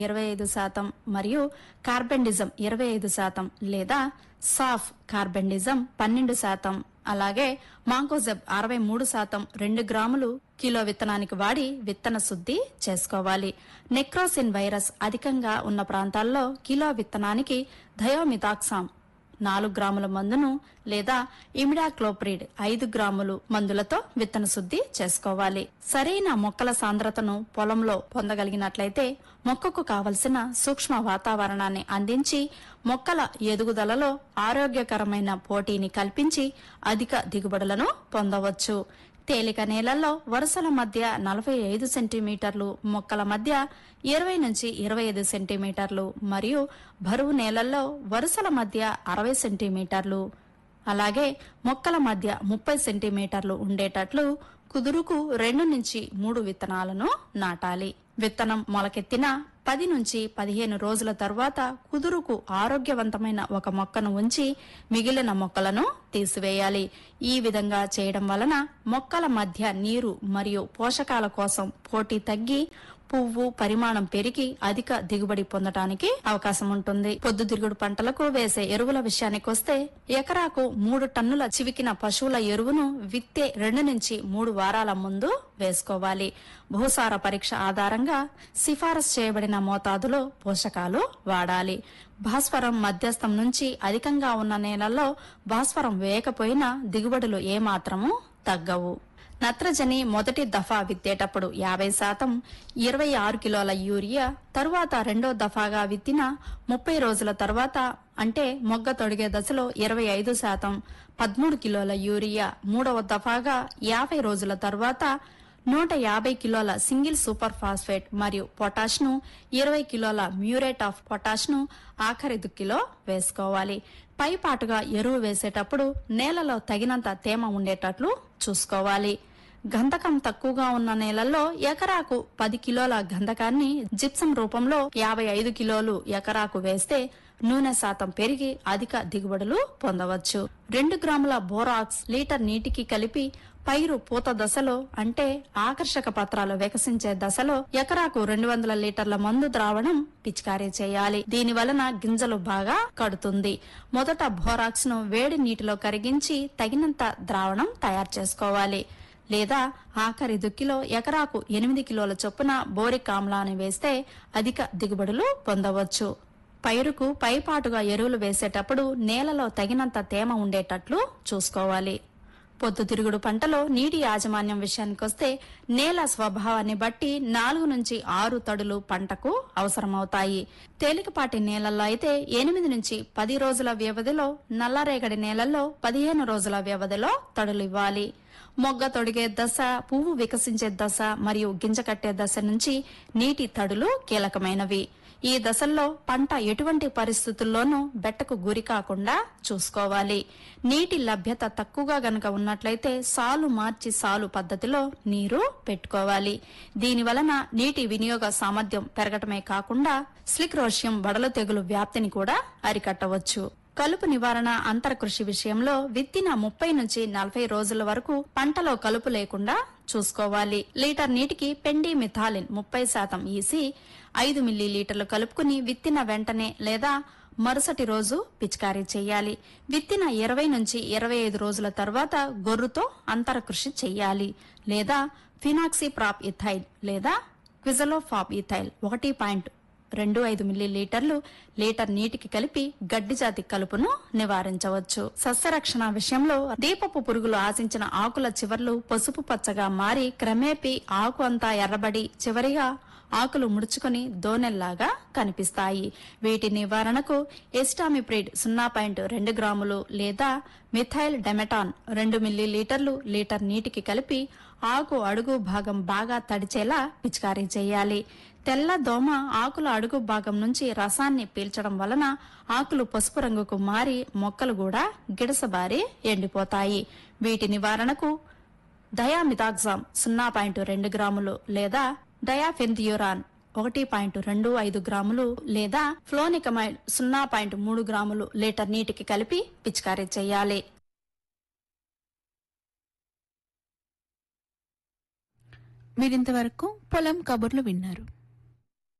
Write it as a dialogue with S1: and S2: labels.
S1: ఇరవై ఐదు శాతం మరియు కార్బెండిజం ఇరవై ఐదు శాతం లేదా సాఫ్ కార్బెండిజం పన్నెండు శాతం అలాగే మాంకోజెబ్ అరవై మూడు శాతం రెండు గ్రాములు కిలో విత్తనానికి వాడి విత్తన శుద్ధి చేసుకోవాలి నెక్రోసిన్ వైరస్ అధికంగా ఉన్న ప్రాంతాల్లో కిలో విత్తనానికి థయోమితాక్సామ్ నాలుగు గ్రాముల మందును లేదా ఇమిడాక్లోప్రిడ్ ఐదు గ్రాములు మందులతో విత్తన శుద్ధి చేసుకోవాలి సరైన మొక్కల సాంద్రతను పొలంలో పొందగలిగినట్లయితే మొక్కకు కావలసిన సూక్ష్మ వాతావరణాన్ని అందించి మొక్కల ఎదుగుదలలో ఆరోగ్యకరమైన పోటీని కల్పించి అధిక దిగుబడులను పొందవచ్చు తేలిక నేలల్లో వరుసల మధ్య నలభై ఐదు సెంటీమీటర్లు మొక్కల మధ్య ఇరవై నుంచి ఇరవై ఐదు సెంటీమీటర్లు మరియు బరువు నేలల్లో వరుసల మధ్య అరవై సెంటీమీటర్లు అలాగే మొక్కల మధ్య ముప్పై సెంటీమీటర్లు ఉండేటట్లు కుదురుకు రెండు నుంచి మూడు విత్తనాలను నాటాలి విత్తనం మొలకెత్తిన పది నుంచి పదిహేను రోజుల తర్వాత కుదురుకు ఆరోగ్యవంతమైన ఒక మొక్కను ఉంచి మిగిలిన మొక్కలను తీసివేయాలి ఈ విధంగా చేయడం వలన మొక్కల మధ్య నీరు మరియు పోషకాల కోసం పోటీ తగ్గి పువ్వు పరిమాణం పెరిగి అధిక దిగుబడి పొందటానికి అవకాశం ఉంటుంది పొద్దుతిరుగుడు పంటలకు వేసే ఎరువుల విషయానికి వస్తే ఎకరాకు మూడు టన్నుల చివికిన పశువుల ఎరువును విత్తే రెండు నుంచి మూడు వారాల ముందు వేసుకోవాలి భూసార పరీక్ష ఆధారంగా సిఫారసు చేయబడిన మోతాదులో పోషకాలు వాడాలి భాస్వరం మధ్యస్థం నుంచి అధికంగా ఉన్న నేలల్లో భాస్వరం వేయకపోయినా దిగుబడులు ఏమాత్రము తగ్గవు నత్రజని మొదటి దఫా విత్తేటప్పుడు యాభై శాతం ఇరవై ఆరు కిలోల యూరియా తరువాత రెండో దఫాగా విత్తిన ముప్పై రోజుల తర్వాత అంటే మొగ్గ తొడిగే దశలో ఇరవై ఐదు శాతం పదమూడు కిలోల యూరియా మూడవ దఫాగా యాభై రోజుల తర్వాత నూట యాభై కిలోల సింగిల్ సూపర్ ఫాస్ఫేట్ మరియు పొటాష్ ను ఇరవై కిలోల మ్యూరేట్ ఆఫ్ పొటాష్ ను ఆఖరి దుక్కిలో వేసుకోవాలి పై పాటుగా ఎరువు వేసేటప్పుడు నేలలో తగినంత తేమ ఉండేటట్లు చూసుకోవాలి గంధకం తక్కువగా ఉన్న నేలల్లో ఎకరాకు పది కిలోల గంధకాన్ని జిప్సం రూపంలో యాభై ఐదు కిలోలు ఎకరాకు వేస్తే నూనె శాతం పెరిగి అధిక దిగుబడులు పొందవచ్చు రెండు గ్రాముల బోరాక్స్ లీటర్ నీటికి కలిపి పైరు పూత దశలో అంటే ఆకర్షక పత్రాలు వికసించే దశలో ఎకరాకు రెండు వందల లీటర్ల మందు ద్రావణం పిచికారీ చేయాలి దీని వలన గింజలు బాగా కడుతుంది మొదట బోరాక్స్ ను వేడి నీటిలో కరిగించి తగినంత ద్రావణం తయారు చేసుకోవాలి లేదా ఆఖరి దుక్కిలో ఎకరాకు ఎనిమిది కిలోల చొప్పున బోరిక్ ఆమ్లాన్ని వేస్తే అధిక దిగుబడులు పొందవచ్చు పైరుకు పైపాటుగా ఎరువులు వేసేటప్పుడు నేలలో తగినంత తేమ ఉండేటట్లు చూసుకోవాలి పొద్దుతిరుగుడు పంటలో నీటి యాజమాన్యం విషయానికొస్తే నేల స్వభావాన్ని బట్టి నాలుగు నుంచి ఆరు తడులు పంటకు అవసరమవుతాయి తేలికపాటి నేలల్లో అయితే ఎనిమిది నుంచి పది రోజుల వ్యవధిలో నల్లరేగడి నేలల్లో పదిహేను రోజుల వ్యవధిలో తడులు ఇవ్వాలి మొగ్గ తొడిగే దశ పువ్వు వికసించే దశ మరియు గింజ కట్టే దశ నుంచి నీటి తడులు కీలకమైనవి ఈ దశల్లో పంట ఎటువంటి పరిస్థితుల్లోనూ బెట్టకు గురి కాకుండా చూసుకోవాలి నీటి లభ్యత తక్కువగా గనక ఉన్నట్లయితే సాలు మార్చి సాలు పద్ధతిలో నీరు పెట్టుకోవాలి దీని వలన నీటి వినియోగ సామర్థ్యం పెరగటమే కాకుండా స్లిక్రోషియం వడల తెగులు వ్యాప్తిని కూడా అరికట్టవచ్చు కలుపు నివారణ అంతర కృషి విషయంలో విత్తిన ముప్పై నుంచి నలభై రోజుల వరకు పంటలో కలుపు లేకుండా చూసుకోవాలి లీటర్ నీటికి పెండి మిథాలిన్ ముప్పై శాతం ఈసి ఐదు మిల్లీ లీటర్లు కలుపుకుని విత్తిన వెంటనే లేదా మరుసటి రోజు పిచికారీ చేయాలి విత్తిన ఇరవై నుంచి ఇరవై ఐదు రోజుల తర్వాత గొర్రుతో అంతర కృషి చేయాలి లేదా ఫినాక్సీ ప్రాప్ ఇథైల్ లేదా క్విజలోఫాప్ ఇథైల్ ఒకటి పాయింట్ రెండు ఐదు మిల్లీ లీటర్లు లీటర్ నీటికి కలిపి గడ్డి జాతి కలుపును నివారించవచ్చు సస్యరక్షణ విషయంలో దీపపు పురుగులు ఆశించిన ఆకుల చివర్లు పసుపు పచ్చగా మారి క్రమేపీ ఆకు అంతా ఎర్రబడి చివరిగా ఆకులు ముడుచుకొని దోనెల్లాగా కనిపిస్తాయి వీటి నివారణకు ఎస్టామిప్రిడ్ సున్నా పాయింట్ రెండు గ్రాములు లేదా మిథైల్ డెమెటాన్ రెండు మిల్లీ లీటర్లు లీటర్ నీటికి కలిపి ఆకు అడుగు భాగం బాగా తడిచేలా పిచికారీ చేయాలి తెల్ల దోమ ఆకుల అడుగు భాగం నుంచి రసాన్ని పీల్చడం వలన ఆకులు పసుపు రంగుకు మారి మొక్కలు కూడా గిడసబారి ఎండిపోతాయి వీటి నివారణకు డయామితాగ్జామ్ సున్నా పాయింట్ రెండు గ్రాములు లేదా డయాఫెన్థియూరాన్ ఒకటి పాయింట్ రెండు ఐదు గ్రాములు లేదా ఫ్లోనికమైడ్ సున్నా పాయింట్ మూడు గ్రాములు లీటర్ నీటికి కలిపి పిచికారీ చేయాలి
S2: మీరింతవరకు పొలం కబుర్లు విన్నారు